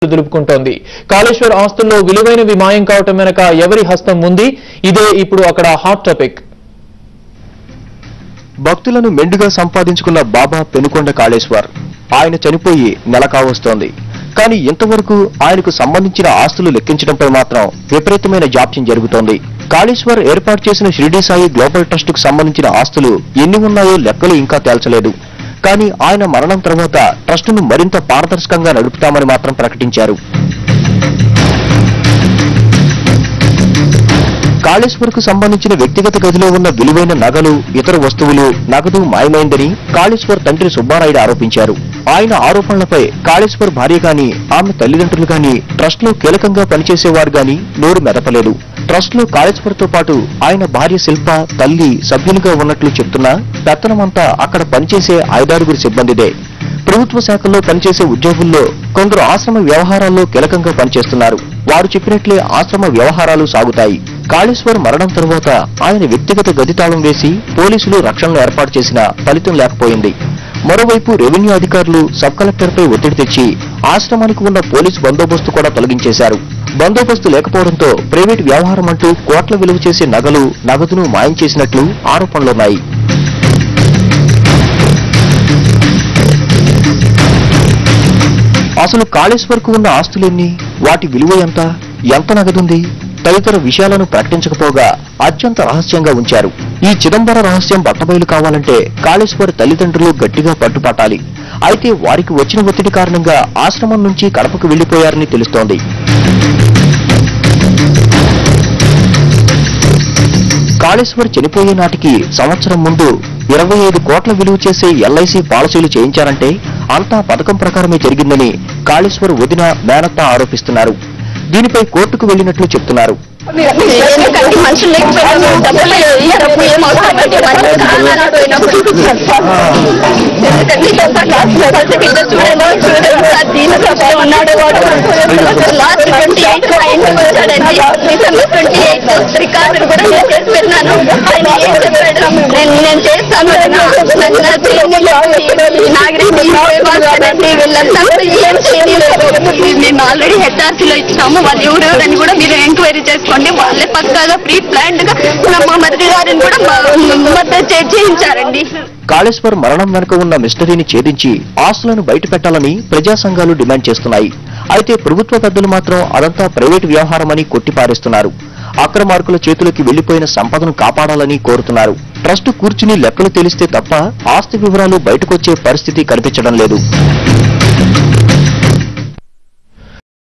దులుపుకుంటోంది కాళేశ్వర్ ఆస్తుల్లో విలువైనవి మాయం కావటం వెనక ఎవరి హస్తం ఉంది ఇదే ఇప్పుడు అక్కడ హాట్ టాపిక్ భక్తులను మెండుగా సంపాదించుకున్న బాబా పెనుకొండ కాళేశ్వర్ ఆయన చనిపోయి నెల కావస్తోంది కానీ ఇంతవరకు ఆయనకు సంబంధించిన ఆస్తులు లెక్కించడంపై మాత్రం విపరీతమైన జాప్యం జరుగుతోంది కాళేశ్వర్ ఏర్పాటు చేసిన షిరిడీ సాయి గ్లోబల్ ట్రస్ట్ కు సంబంధించిన ఆస్తులు ఎన్ని ఉన్నాయో లెక్కలు ఇంకా తేల్చలేదు కానీ ఆయన మరణం తర్వాత ట్రస్టును మరింత పారదర్శకంగా నడుపుతామని మాత్రం ప్రకటించారు కాళేశ్వర్కు సంబంధించిన వ్యక్తిగత గదిలో ఉన్న విలువైన నగలు ఇతర వస్తువులు నగదు మాయమైందని కాళేశ్వర్ తండ్రి సుబ్బారాయుడు ఆరోపించారు ఆయన ఆరోపణలపై కాళేశ్వర్ భార్య గాని ఆమె తల్లిదండ్రులు గాని ట్రస్ట్ లో కీలకంగా పనిచేసేవారు గాని నోరు మెదపలేదు ట్రస్ట్ లో కాళేశ్వర్ తో పాటు ఆయన భార్య శిల్ప తల్లి సభ్యులుగా ఉన్నట్లు చెప్తున్నా పెత్తనమంతా అక్కడ పనిచేసే ఐదారుగురు సిబ్బందిదే ప్రభుత్వ శాఖల్లో పనిచేసే ఉద్యోగుల్లో కొందరు ఆశ్రమ వ్యవహారాల్లో కీలకంగా పనిచేస్తున్నారు వారు చెప్పినట్లే ఆశ్రమ వ్యవహారాలు సాగుతాయి కాళేశ్వర్ మరణం తరువాత ఆయన వ్యక్తిగత గది తాళం వేసి పోలీసులు రక్షణలు ఏర్పాటు చేసిన ఫలితం లేకపోయింది మరోవైపు రెవెన్యూ అధికారులు సబ్ కలెక్టర్పై ఒత్తిడి తెచ్చి ఆశ్రమానికి ఉన్న పోలీసు బందోబస్తు కూడా తొలగించేశారు బందోబస్తు లేకపోవడంతో ప్రైవేట్ వ్యవహారం అంటూ కోట్ల విలువ చేసే నగలు నగదును మాయం చేసినట్లు ఆరోపణలున్నాయి అసలు కాళేశ్వర్కు ఉన్న ఆస్తులెన్ని వాటి విలువ ఎంత ఎంత నగదుంది తదితర విషయాలను ప్రకటించకపోగా అత్యంత రహస్యంగా ఉంచారు ఈ చిదంబర రహస్యం బట్టబయలు కావాలంటే కాళేశ్వర్ తల్లిదండ్రులు గట్టిగా పట్టుపట్టాలి అయితే వారికి వచ్చిన ఒత్తిడి కారణంగా ఆశ్రమం నుంచి కడపకు వెళ్లిపోయారని తెలుస్తోంది కాళేశ్వర్ చనిపోయే నాటికి సంవత్సరం ముందు ఇరవై ఐదు కోట్ల విలువ చేసే ఎల్ఐసి పాలసీలు చేయించారంటే అంతా పథకం ప్రకారమే జరిగిందని కాళేశ్వర్ వదిన మేనత్త ఆరోపిస్తున్నారు దీనిపై కోర్టుకు వెళ్లినట్లు చెప్తున్నారు ఎందుకంటే మనుషులు లేకపోయినా డబ్బులు ఈ డబ్బు ఏం అవసరం అంటే మనుషులు కావాలని పోయినప్పుడు ఎందుకంటే ఎంత క్లాస్ సర్టిఫికెట్ చూడండి చూడండి సార్ దీని తప్పే ఉన్నాడు వాడు లాస్ట్ ట్వంటీ ఎయిట్ ఇంటికి వచ్చాడండి డిసెంబర్ ట్వంటీ ఎయిట్ రికార్డులు కూడా నేను చేసి పెట్టినాను ఆయన ఏం చెప్పాడు నేను నేను చేస్తాను నాకు నా చేయండి నాగరిక మాట్లాడండి వీళ్ళంతా కూడా ఏం చేయలేదు మేము ఆల్రెడీ హెచ్ఆర్సీలో ఇచ్చినాము వాళ్ళు ఎవరు అని కూడా మీరు ఎంక్వైరీ చేసుకోండి వాళ్ళే పక్కాగా ప్రీ ప్లాన్డ్ గా మా మరిది గారిని కూడా మా- మద్దతు చే- చేయించారండి కాళేశ్వర్ మరణం వెనుక ఉన్న మిస్టరీని ఛేదించి ఆస్తులను బయట పెట్టాలని ప్రజా సంఘాలు డిమాండ్ చేస్తున్నాయి అయితే ప్రభుత్వ పెద్దలు మాత్రం అదంతా ప్రైవేటు వ్యవహారమని కొట్టిపారేస్తున్నారు అక్రమార్కుల చేతులకి వెళ్లిపోయిన సంపదను కాపాడాలని కోరుతున్నారు ట్రస్ట్ కూర్చుని లెక్కలు తెలిస్తే తప్ప ఆస్తి వివరాలు బయటకొచ్చే పరిస్థితి కనిపించడం లేదు